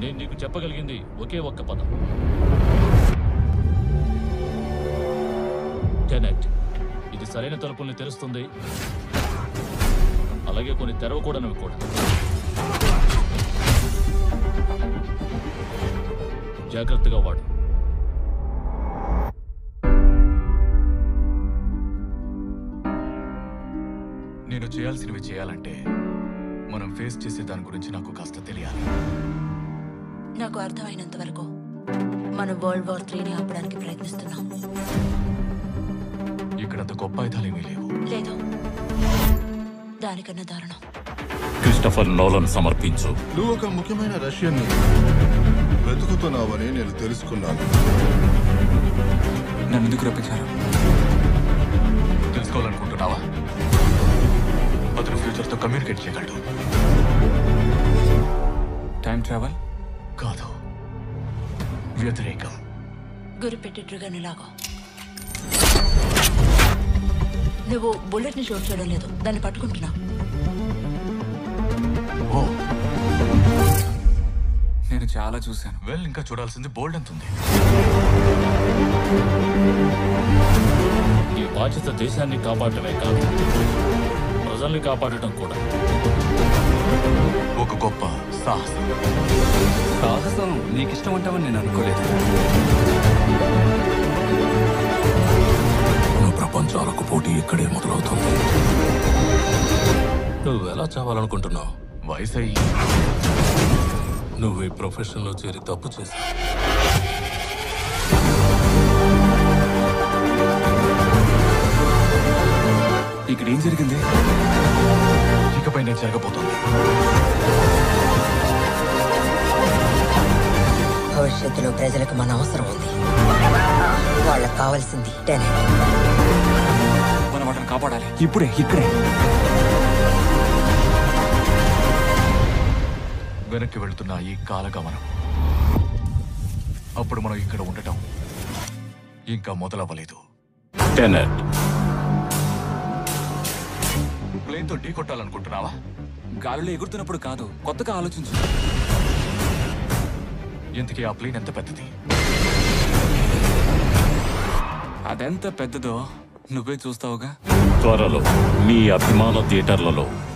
నేను నీకు చెప్పగలిగింది ఒకే ఒక్క పదం టెనెట్ ఇది సరైన తలుపుల్ని తెరుస్తుంది అలాగే కొన్ని తెరవకూడనివి కూడా జాగ్రత్తగా వాడు నేను చేయాల్సినవి చేయాలంటే మనం ఫేస్ చేసే దాని గురించి నాకు కాస్త తెలియాలి నాకు అర్థమైనంత వరకు మనం వరల్డ్ వార్ త్రీని ఆపడానికి ప్రయత్నిస్తున్నాం ఇక్కడంత గొప్ప ఆయుధాలేమీ లేవు లేదు దానికన్నా దారుణం క్రిస్టఫర్ నోలన్ సమర్పించు నువ్వు ఒక ముఖ్యమైన రష్యన్ వెతుకుతున్నావని నేను తెలుసుకున్నాను నన్ను ఎందుకు రప్పించారు తెలుసుకోవాలనుకుంటున్నావా అతను ఫ్యూచర్తో కమ్యూనికేట్ చేయగలడు టైం ట్రావెల్ కాదు వ్యతిరేకం గురి పెట్టి ట్రిగర్ని లాగో నువ్వు బుల్లెట్ ని షూట్ చేయడం లేదు దాన్ని పట్టుకుంటున్నావు ఓ నేను చాలా చూశాను వెల్ ఇంకా చూడాల్సింది బోల్డ్ ఎంత ఉంది ఈ బాధ్యత దేశాన్ని కాపాడటమే కాదు ప్రజల్ని కాపాడటం కూడా ఒక గొప్ప సాహసం సాహసం నీకు ఇష్టం ఉంటావని నేను అనుకోలేదు ప్రపంచాలకు పోటీ ఇక్కడే మొదలవుతుంది నువ్వు ఎలా చావాలనుకుంటున్నావు వయసు అయ్యి నువ్వు ఈ ప్రొఫెషన్లో చేరి తప్పు చేసి ఇక్కడ ఏం జరిగింది ఇకపై నేను జరగబోతుంది భవిష్యత్తులో ప్రజలకు మన అవసరం ఉంది వాళ్ళకి కావాల్సింది టెనెట్ మనం వాటిని కాపాడాలి ఇప్పుడే ఇక్కడే వెనక్కి వెళ్తున్న ఈ కాలగమనం అప్పుడు మనం ఇక్కడ ఉండటం ఇంకా మొదలవ్వలేదు టెనెట్ ప్లేన్తో ఢీ కొట్టాలనుకుంటున్నావా గాలిలో ఎగురుతున్నప్పుడు కాదు కొత్తగా ఆలోచించు ఇంతకీ ఆ ప్లేన్ ఎంత పెద్దది అదెంత పెద్దదో నువ్వే చూస్తావుగా త్వరలో మీ అభిమాన థియేటర్లలో